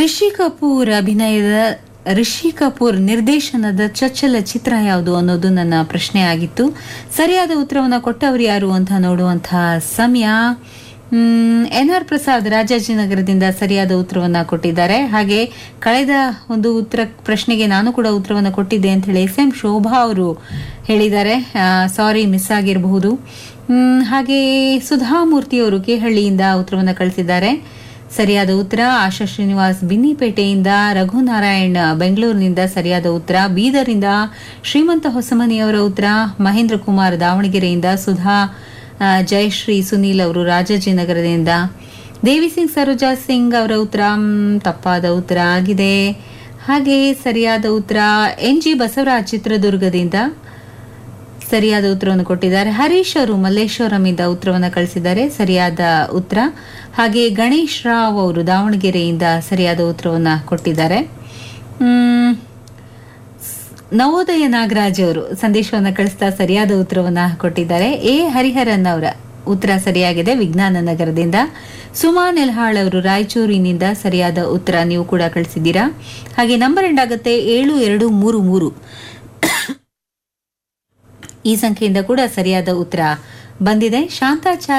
ರಿಷಿ ಕಪೂರ್ ಅಭಿನಯದ ರಿಷಿ ಕಪೂರ್ ನಿರ್ದೇಶನದ ಚಚ್ಚಲ ಚಿತ್ರ ಯಾವುದು ಅನ್ನೋದು ನನ್ನ ಪ್ರಶ್ನೆ ಆಗಿತ್ತು ಸರಿಯಾದ ಉತ್ತರವನ್ನು ಕೊಟ್ಟವರು ಯಾರು ಅಂತ ನೋಡುವಂತಹ ಸಮಯ ಎನ್ ಆರ್ ಪ್ರಸಾದ್ ರಾಜಾಜಿನಗರದಿಂದ ಸರಿಯಾದ ಉತ್ತರವನ್ನ ಕೊಟ್ಟಿದ್ದಾರೆ ಹಾಗೆ ಕಳೆದ ಒಂದು ಉತ್ತರ ಪ್ರಶ್ನೆಗೆ ನಾನು ಕೂಡ ಉತ್ತರವನ್ನು ಕೊಟ್ಟಿದ್ದೆ ಅಂತ ಹೇಳಿ ಎಸ್ ಎಂ ಶೋಭಾ ಅವರು ಹೇಳಿದ್ದಾರೆ ಸಾರಿ ಮಿಸ್ ಆಗಿರಬಹುದು ಮ್, ಹಾಗೆ ಸುಧಾಮೂರ್ತಿ ಅವರು ಕೇಹಳ್ಳಿಯಿಂದ ಉತ್ತರವನ್ನು ಕಳಿಸಿದ್ದಾರೆ ಸರಿಯಾದ ಉತ್ತರ ಆಶಾ ಶ್ರೀನಿವಾಸ್ ಬಿನ್ನಿಪೇಟೆಯಿಂದ ರಘುನಾರಾಯಣ್ ಬೆಂಗಳೂರಿನಿಂದ ಸರಿಯಾದ ಉತ್ತರ ಬೀದರಿಂದ ಶ್ರೀಮಂತ ಹೊಸಮನಿಯವರ ಉತ್ತರ ಮಹೇಂದ್ರ ಕುಮಾರ್ ದಾವಣಗೆರೆಯಿಂದ ಸುಧಾ ಆ, ಜಯಶ್ರೀ ಸುನೀಲ್ ಅವರು ರಾಜಾಜಿನಗರದಿಂದ ದೇವಿ ಸಿಂಗ್ ಸರೋಜಾ ಸಿಂಗ್ ಅವರ ಉತ್ತರ ಮ್, ತಪ್ಪಾದ ಉತ್ತರ ಆಗಿದೆ ಹಾಗೆ ಸರಿಯಾದ ಉತ್ತರ ಎನ್ ಜಿ ಬಸವರಾಜ್ ಚಿತ್ರದುರ್ಗದಿಂದ ಸರಿಯಾದ ಉತ್ತರವನ್ನು ಕೊಟ್ಟಿದ್ದಾರೆ ಹರೀಶ್ ಅವರು ಮಲ್ಲೇಶ್ವರಂಯಿಂದ ಉತ್ತರವನ್ನು ಕಳಿಸಿದ್ದಾರೆ ಸರಿಯಾದ ಉತ್ತರ ಹಾಗೆ ಗಣೇಶ್ ರಾವ್ ಅವರು ದಾವಣಗೆರೆಯಿಂದ ಸರಿಯಾದ ಉತ್ತರವನ್ನು ಕೊಟ್ಟಿದ್ದಾರೆ ಮ್, ನವೋದಯ ನಾಗರಾಜ್ ಅವರು ಸಂದೇಶವನ್ನು ಕಳಿಸ್ತಾ ಸರಿಯಾದ ಉತ್ತರವನ್ನ ಕೊಟ್ಟಿದ್ದಾರೆ ಎ ಹರಿಹರನ್ ಅವರ ಉತ್ತರ ಸರಿಯಾಗಿದೆ ವಿಜ್ಞಾನ ನಗರದಿಂದ ಸುಮಾ ನೆಲ್ಹಾಳ್ ಅವರು ರಾಯಚೂರಿನಿಂದ ಸರಿಯಾದ ಉತ್ತರ ನೀವು ಕೂಡ ಕಳಿಸಿದ್ದೀರಾ ಹಾಗೆ ನಂಬರ್ ಎಂಡ್ ಆಗುತ್ತೆ ಏಳು ಎರಡು ಮೂರು ಮೂರು ಈ ಸಂಖ್ಯೆಯಿಂದ ಕೂಡ ಸರಿಯಾದ ಉತ್ತರ ಬಂದಿದೆ ಶಾಂತಾಚಾರ್